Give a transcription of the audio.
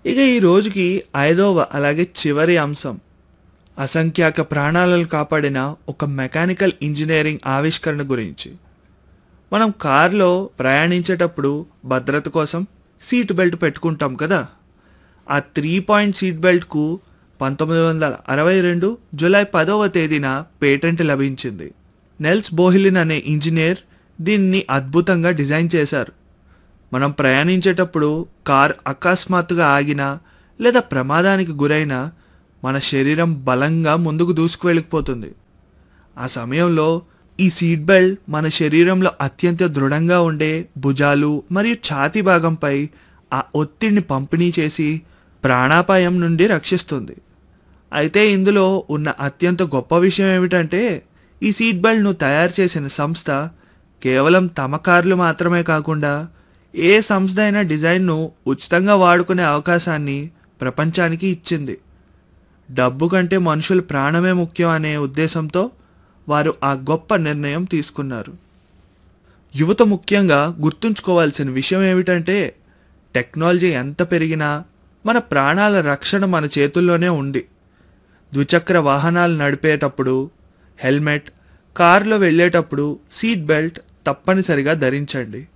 ఇక ఈ రోజుకి ఐదవ అలాగే చివరి అంశం అసంఖ్యాక ప్రాణాలను కాపాడిన ఒక మెకానికల్ ఇంజనీరింగ్ ఆవిష్కరణ గురించి మనం కారులో ప్రయాణించేటప్పుడు భద్రత కోసం సీట్ బెల్ట్ పెట్టుకుంటాం కదా ఆ త్రీ పాయింట్ సీట్ బెల్ట్కు పంతొమ్మిది వందల అరవై రెండు జూలై పదవ తేదీన పేటెంట్ లభించింది నెల్స్ బోహిలిన్ అనే ఇంజనీర్ దీన్ని అద్భుతంగా డిజైన్ చేశారు మనం ప్రయాణించేటప్పుడు కార్ అకస్మాత్తుగా ఆగినా లేదా ప్రమాదానికి గురైనా మన శరీరం బలంగా ముందుకు దూసుకువెళ్ళిపోతుంది ఆ సమయంలో ఈ సీట్ బెల్ట్ మన శరీరంలో అత్యంత దృఢంగా ఉండే భుజాలు మరియు ఛాతీ భాగంపై ఆ ఒత్తిడిని పంపిణీ చేసి ప్రాణాపాయం నుండి రక్షిస్తుంది అయితే ఇందులో ఉన్న అత్యంత గొప్ప విషయం ఏమిటంటే ఈ సీట్ బెల్ట్ను తయారు చేసిన సంస్థ కేవలం తమ కార్లు మాత్రమే కాకుండా ఏ సంస్థ అయినా డిజైన్ను ఉచితంగా వాడుకునే అవకాశాన్ని ప్రపంచానికి ఇచ్చింది డబ్బు కంటే మనుషుల ప్రాణమే ముఖ్యం అనే ఉద్దేశంతో వారు ఆ గొప్ప నిర్ణయం తీసుకున్నారు యువత ముఖ్యంగా గుర్తుంచుకోవాల్సిన విషయం ఏమిటంటే టెక్నాలజీ ఎంత పెరిగినా మన ప్రాణాల రక్షణ మన చేతుల్లోనే ఉంది ద్విచక్ర వాహనాలు నడిపేటప్పుడు హెల్మెట్ కారులో వెళ్ళేటప్పుడు సీట్ బెల్ట్ తప్పనిసరిగా ధరించండి